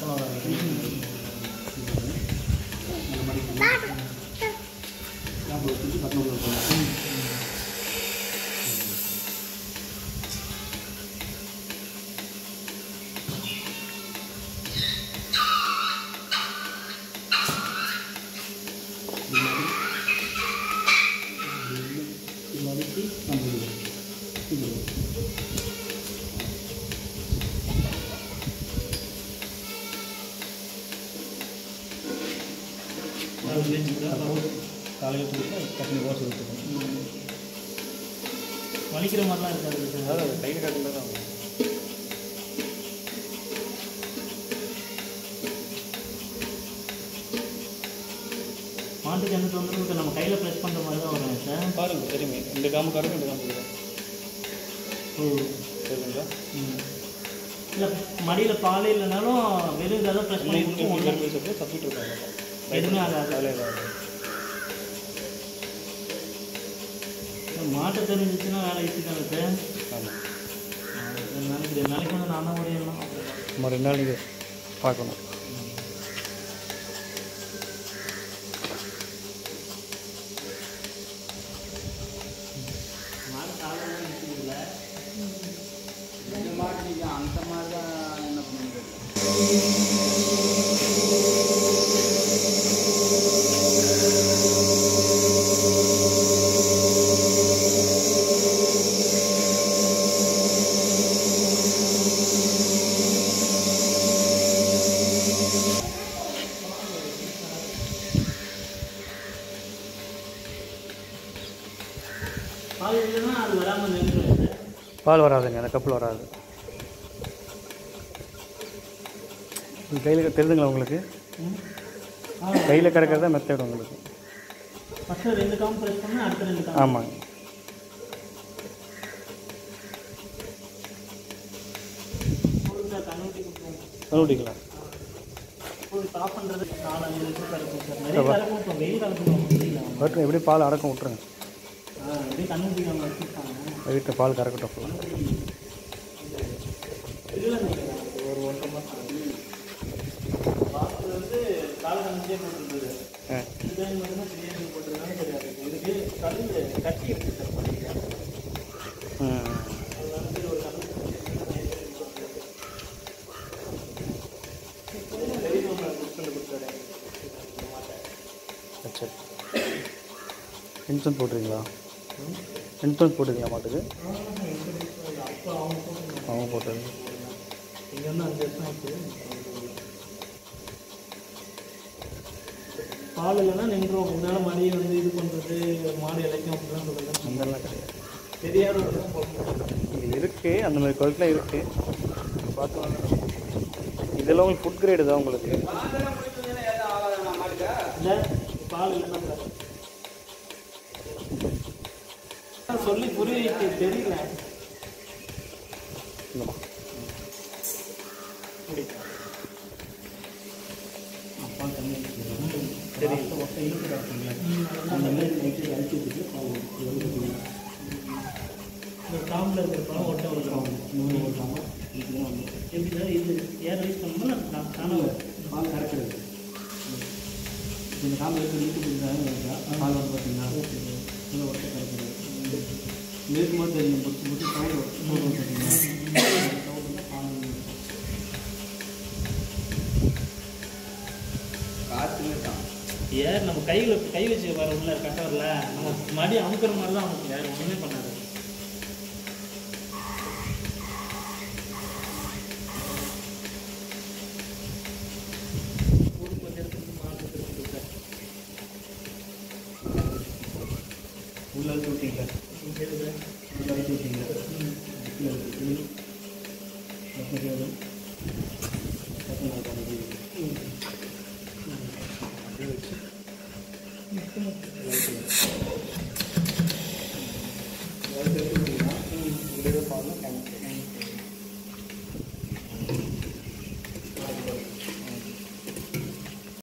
காலையில் கொடுத்தா டக்குனு ஓசை விட்டுருக்கோம் வலிக்கிற மாதிரிலாம் இருக்காது சார் அதாவது கையில் காட்டில் தான் ஆகும். மாட்டுக்கு எந்த தொந்தரவும் இருக்காது நம்ம கையில் ப்ரெஸ் பண்ணுற மாதிரி தான் வரும் சார் பாருங்க தெரியுமே இந்த காம்பு காருங்க இந்த காம்பு காரும் ஓ சரிங்களா இல்லை மடியில் பால் இல்லைனாலும் வெறும் இதை தான் ப்ரெஸ் பண்ணி கொடுக்கும் ஒண்ணும் கரும்பு சொல்லி தப்பிட்டு இருக்காங்க எதுவுமே ஆகாது காலையில் ஏதாவது மாட்டு தெரிஞ்சிச்சுன்னா வேலை ஈஸி தானே சார் ஆமாம் ரெண்டு நாளைக்கு ரெண்டு நாளைக்கு வந்து நான் தான் முடியணும் நம்ம ரெண்டு நாள் நீங்கள் பார்க்கணும் மாடு காலையில் நிற்கிறதுல இந்த மாதிரி நீங்கள் அந்த மாதிரி தான் என்ன பண்ணுறது பால் இல்லைன்னா அது வராமல் நின்றுடும் சார் பால் வராதுங்க அந்த கப்பில் வராது கையில் தெரியுதுங்களா உங்களுக்கு கையில் கறக்கிறது தான் மெத்தட் உங்களுக்கு ஃபஸ்ட்டு ரெண்டு காம்பு ப்ரெஸ் பண்ணால் அடுத்த ரெண்டு காம்பு ஆமாங்க போதும் சார் கண்ணுட்டி கொடுத்துருவோம் மறுபடிக்கலாம் போது ஸ்டாப் பண்ணுறது நாலு அஞ்சு லிட்டர் கறக்கும் சார் நிறைய கறக்கும் இப்போ வெயில் காலத்தில் முடியல வரட்டும் எப்படி பால் அடக்கம் விட்ருங்க ஆ எப்படியும் கண்ணுட்டி அவங்க வச்சுருக்காங்க வீட்டில் பால் கறக்கட்டும் ஃபுல்லாக இல்லை ஒரு ஒன்றரை மாதம் வாசல் வந்து கால கணக்கிலே போட்டுருந்தது ஆ டிசைன் மட்டும்தான் பிரியாணி போட்டிருந்தாலும் தெரியாது இதுக்கு கல்லு கட்டி இருக்கு சார் பண்ணிக்கலாம் ம் அதனால சரி ஒரு கல்லு பெரியவங்க புக் பண்ணி கொடுத்தாரு சரி இன்சூரன்ஸ் போட்டுருக்கீங்களா இன்சூரன்ஸ் போட்டுருக்கீங்களா மாட்டுக்கு அப்போ அவங்க போட்டு அவங்க போட்டது இங்கே வந்து அஞ்சு வருஷம் ஆச்சு பால் இல்லைன்னா நின்றோம் இதனால மடியை வந்து இது பண்ணுறது மாடு இலைக்கும் அப்படிலாம் சொல்கிறது அதெல்லாம் கிடையாது தெரியாத ஒரு தான் போடணும் இது இருக்குது அந்த மாதிரி குவாலிட்டிலாம் இருக்குது பார்த்து இதெல்லாம் உங்களுக்கு ஃபுட் கிரேடு தான் உங்களுக்கு இல்லை பால் இல்லைன்னா சார் சொல்லி புரிய வைக்க தெரியல இந்தம்மா. அப்பா தண்ணி தெரியல ஒட்டை இழுக்கிறாங்க அந்த மாதிரி நைட்டு அழிச்சு விட்டுட்டு பால் இந்த காம்பில் இருக்கிற பழம் ஒட்டை விடுறாங்க நூறு ஓட்டாமல் இதுதான் வந்து எப்படி சார் இது ஏர் ரைஸ் பண்ணோம்னா நான் தானே பால் கறக்கிறது இந்த காம்பில் இருக்கிற நீட்டு கொடுக்குறாங்க பால் வந்து பார்த்தீங்கன்னா நல்லா ஒட்டை கறக்கிறது இருக்கும்போது தெரியும் புட்டு புட்டு சவுண்ட் சவுண்ட் பார்த்தீங்கன்னா சவுண்ட் வந்து பால் காற்றுமே தான் ஏர் நம்ம கையில் கை வச்சு வர உள்ள கட்டவரில் நம்ம மடி அமுக்கிற மாதிரி தான் நமக்கு வேறு ஒன்றுமே பண்ணாது ஊருக்கு கொஞ்சம் எடுத்துட்டு மாட்டு எடுத்துட்டு சார். உள்ள இழுத்து விட்டீங்களா இங்க இருக்கு. உள்ள இழுத்து விட்டீங்களா உள்ள இழுத்து விட்டு. பத்து பேரு. பத்து நாள் கணக்கு. அப்படியே வச்சு லைட் எடுத்து விட்டீங்கன்னா, இப்படியே பாருங்க, கணக்கு.